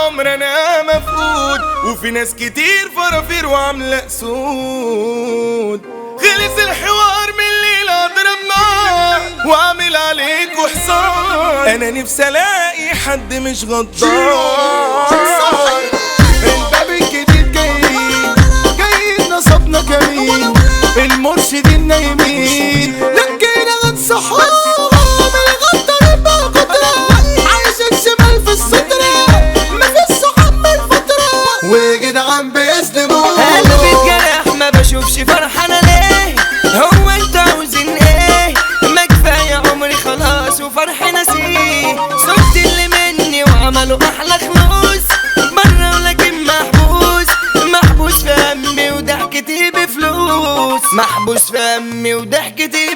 العمر انا مفقود وفي ناس كتير فرافير وعامله اسود خلص الحوار من الليلة اضرب نار واعمل عليك حصان انا نفسي الاقي حد مش غدار الباب الجديد جاي جاي نصبنا كمين المرشد النايمين لقينا غنصحوهم الغدر بقدرة عايش الشمال في الصدر مفيش صحاب من الفترة وجدعان بيسلموا قلبي اتجرح ما بشوفش فرحانة ليه هو انت عاوزين ايه ما كفاية عمري خلاص وفرحي نسيه صوت اللي مني وعملوا احلى خلوص برا ولكن محبوس محبوس في همي وضحكتي بفلوس محبوس في همي وضحكتي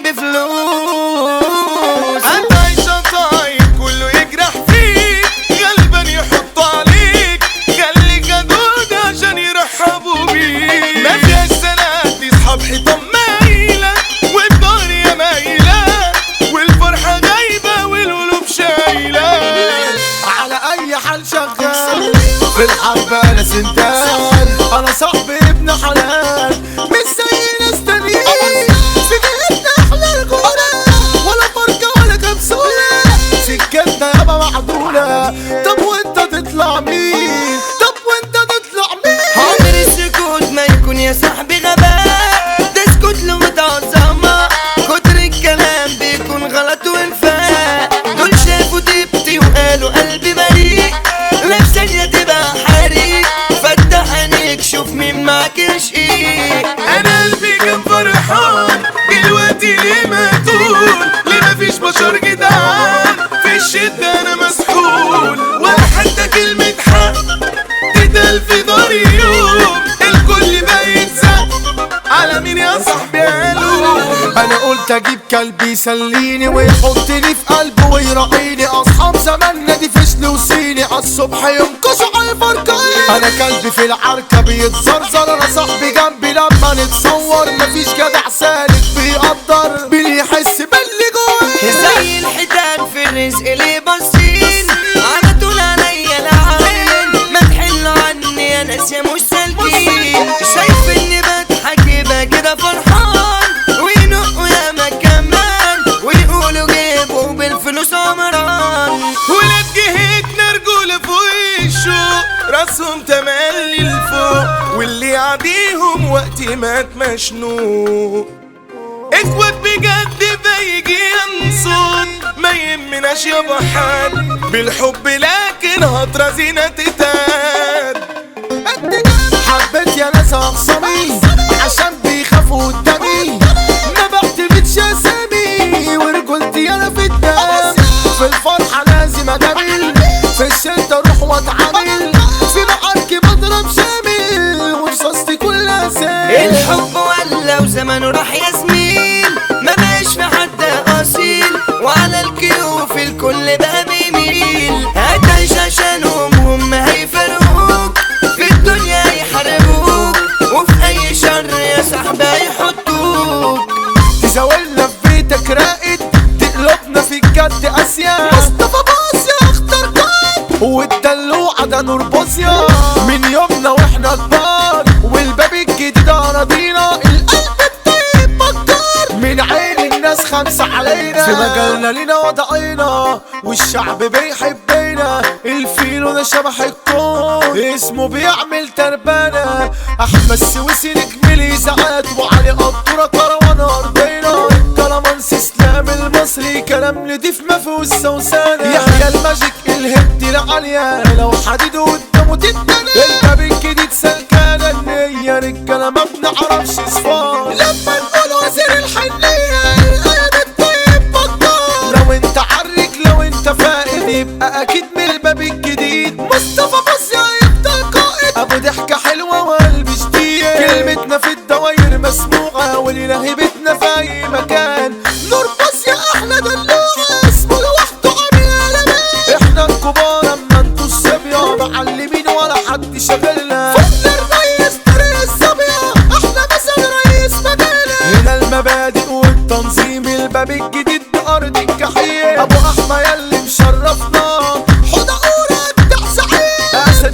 بفلوس انت عايشة طاير كله يجرح فيك غالبا يحط عليك خليك جدود عشان يرحبوا بيك ما فيهاش سنة دي صحاب حيطان مايلة والدنيا مايلة والفرحة غايبة والقلوب شايلة على اي حال شغال في الحرب انا سندال انا صاحبي ابن حلال مش زي ناس تانيين في بيتنا احلى الغنى ولا فرقة ولا كبسولة سكتنا يابا معدولة طب وانت تطلع مين طب وانت تطلع مين عمر السكوت ما يكون يا صاحبي غباء تسكت له متعظمة كتر الكلام بيكون غلط وانفاق دول شافوا ديبتي وقالوا قلبي بريء لا في ثانية تبقى حريق فتح عينيك شوف مين معاك شقيق انا قلبي كان فرحان دلوقتي ليه مقتول ليه مفيش بشر جدعان في الشدة انا مسحول ولا حتى كلمة حق تتقال في داري يوم الكل بقى يتزق على مين يا صاحبي قالوا انا قلت اجيب كلبي يسليني ويحطني في قلبه ويراعيني اصحاب زماننا دي فشل وصيني عالصبح ينكشوا على فرقين انا كلبي في العركة بيتزرزر انا صاحبي جنبي لما نتصور مفيش جدع سالك بيقدر باللي يحس باللي جواه زي الحيتان في الرزق اللي باصين على طول عليا العين ما تحلوا عني يا ناس يا مش سالكين شايف اني بضحك يبقى كده فرحان وينقوا ياما كمان ويقولوا جيبوا بالفلوس عمران ولاد جهتنا رجولة فوق الشوق راسهم تملي لفوق واللي يعديهم وقت ما مشنوق اخوات بجد بيجي ينصت ما يهمناش يابا حد بالحب لكن هترازينا تتاد حبيت يا ناس اخصامي عشان بيخافوا قدامي ما بعتمدش اسامي ورجولتي انا في الدم في الفرحة لازم اجامل في الشدة اروح واتعامل في معاركي بضرب شامل ورصاصتي كلها سامل الحب ولا وزمانه راح يا زميل ما بقاش في حد اصيل وعلى الكيوف الكل بقى بيميل هتعيش عشانهم هم هيفرقوك في الدنيا يحاربوك وفي اي شر يا صاحبي هيحطوك تزاولنا في بيتك راقد تقلبنا في الجد اسيا مصطفى باص يا اختار كات والدلوعة ده نور بوسيا من يومنا واحنا كبار والباب الجديد اراضينا القلب الطيب بكار من عين الناس خمسة علينا في مجالنا لينا وضعينا والشعب بيحبنا الفيلو ده شبح الكون اسمه بيعمل تربانة احمد سويسي نجم لي ساعات وعلي قطورة كروان ارضينا كلامانس اسلام المصري كلام نضيف ما فيهوش سوسانة يحيى الماجيك الهد العالية لو حديد قدامه تتنى الباب الجديد سلكانة النية رجالة ما بنعرفش صفار لما نقول وزير الحنية القلب الطيب بطال لو انت عرك لو انت فائد يبقى اكيد من الباب الجديد مصطفى بص هيفضل قائد ابو ضحكة حلوة وقلب شديد كلمتنا في الدواير مسموعة ولينا هيبتنا في اي مكان نور بص يا احلى دلوعة اسمه لوحده عامل علامات احنا الكبار اما انتوا الصبية معلمين ولا حد شغلنا فضل الريس طريق الصبية احنا مثل رئيس مجالنا هنا المبادئ والتنظيم الباب الجديد بأرض الجحيم ابو احمى يلي مشرفنا حوض اورا بتاع سعيد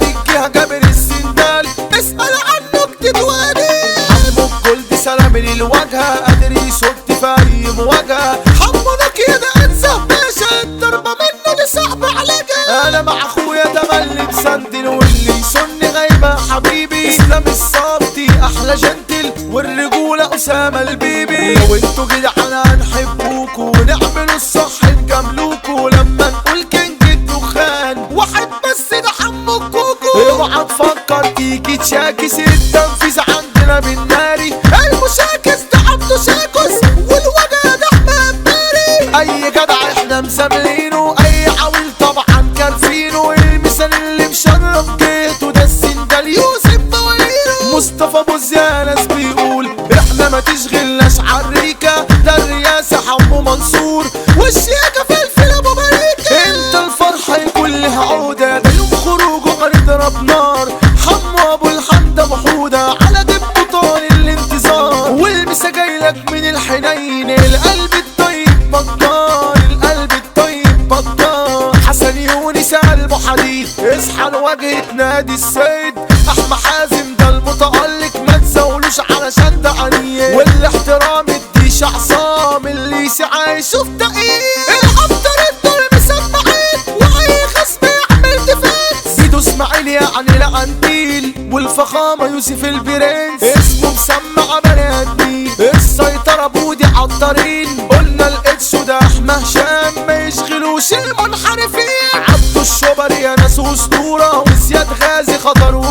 احلى جنتل والرجولة اسامة البيبي لو انتوا جدعان هنحبوكوا ونعملوا الصح نجاملوكوا لما نقول كينج الدخان واحد بس ده حمو الكوكو اوعى تفكر تيجي تشاكس التنفيذ عندنا بالناري المشاكس ده عبده شاكس والوجع ده احمد ماري اي جدع احنا مساملينه اي عويل طبعا كارفينه المثال اللي مشرف جيته ده السندال يوسف موالينه مصطفى بوزيانس بيقول احنا ما تشغلناش عالريكة ده الرئاسة حمو منصور والشياكة فلفل ابو بريكة انت الفرحة يكون لها عودة ده يوم خروجه هنضرب نار حمو ابو الحمد ابو حودة على دب طال الانتظار والمسا جايلك من الحنين القلب الطيب بطال القلب الطيب بطال حسن يونس قلبه حديد اصحى لواجهة نادي السيد احمى حازم ده المتألق ما تزولوش علشان ده عنيد والاحترام اديش عصام اللي سعى يشوف دقيق العبدر الدور مسمعين واي خصم يعمل ديفنس سيدو اسماعيل يعني لعنتيل والفخامة يوسف البرنس اسمه مسمع بني ادمين السيطرة بودي عطارين قلنا الاتش ده احمى هشام ما يشغلوش المنحرفين عبدو الشبر يا ناس اسطورة وزياد غازي خطر